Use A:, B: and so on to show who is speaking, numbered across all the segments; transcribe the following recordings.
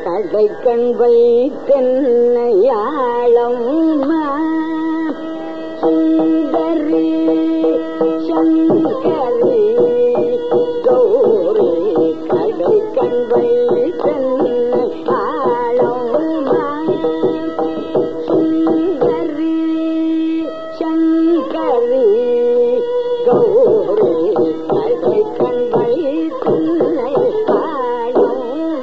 A: கடைக்கண் வைத்தென்னையாளம் சுந்தரி சங்கரி கௌரி கடைக்கண் வைத்தென்னையாளம் சுந்தரி சங்கரி கௌரி கடைக்கண் வைத்தென்னையாளம்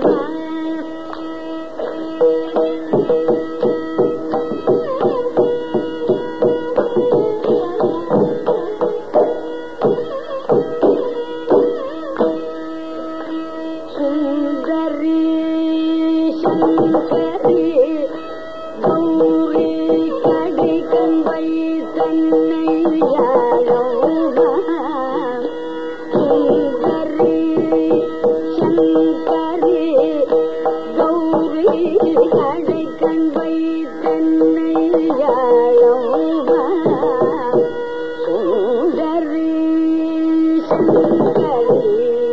A: சுந்தரி சங்கரி கௌரி கடைக்கண் வைத்தன்னையாளம் சுந்தரி சங்கரி கௌரி கடைக்கண் வைத்தன்னையாளம் சுந்தரி சங்கரி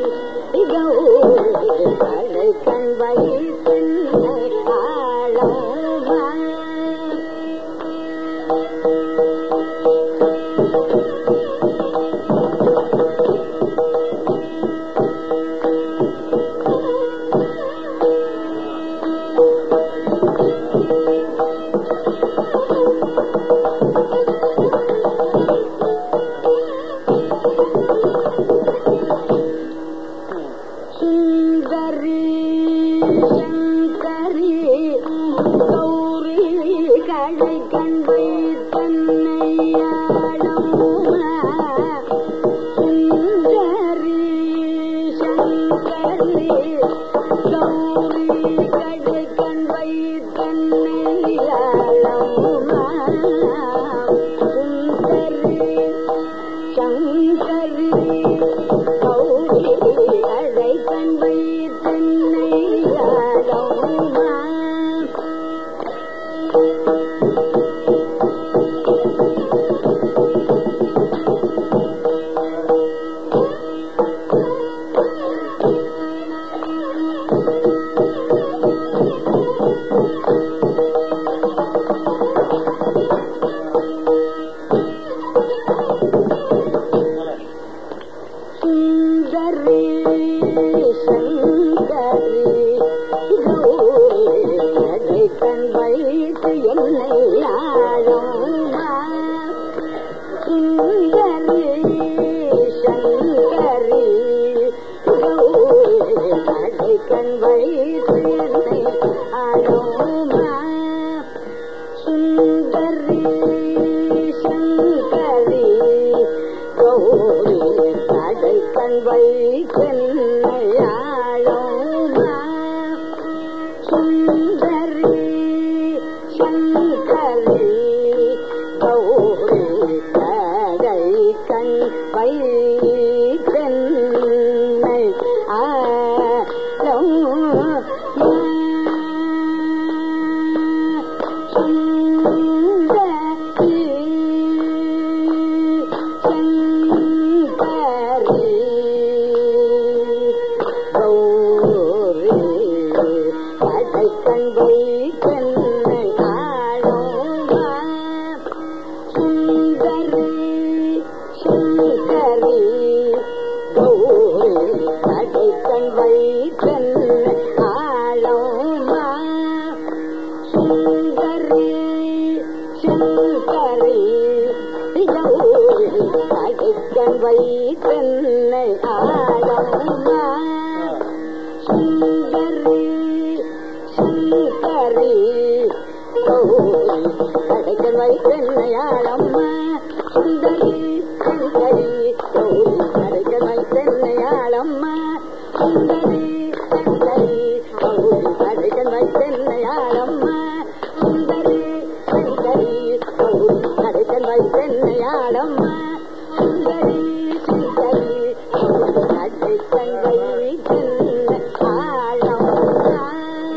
A: கௌரி கடைக்கண் வைத்தன்னையாளம் சுந்தரி சங்கரி கௌரி கடை கண்பை தன்னையாளம் சுந்தரி சங்கரி கௌரி கடை கண்பை தன்னையாளம் சுந்தரி சங்கரி கௌரி அடை கண்பை தன்னையாளம் சுந்தரி சங்கரி கௌரி கடை கண் வைத்து என்னை ஆழம் சுந்தரி சங்கரி கௌரி கடை கண் வைத்து என்னை ஆழம் சுந்தரி சங்கரி கௌரி கடை கண் வைத்தென்னையாளம் சுந்தரி சங்கரி கௌரி கடை கண் வைத்தென்னை ஆளம் சுந்தரி சங்கரி கௌரி கடை கண் வைத்தென்னை ஆழம் சுந்தரி சங்கரி கௌரி கடை கண் வைத்தென்னை ஆழம் சுந்தரி சங்கரி கௌரி கடைக்கண் வைத்தென்னை ஆழம்மா சுந்தரி சங்கரி கௌரி கடைக்கண் வைத்தென்னை ஆழம்மா சுந்தரி சங்கரி கௌரி கடைக்கண் வைத்தென்னை ஆழம்மா சுந்தரி சங்கரி கௌரி கடைக்கண் வைத்தென்னை ஆழம்மா சுந்தரி சங்கரி கௌரி கடைக்கண் வைத்தென்னை ஆழம்மா சுந்தரி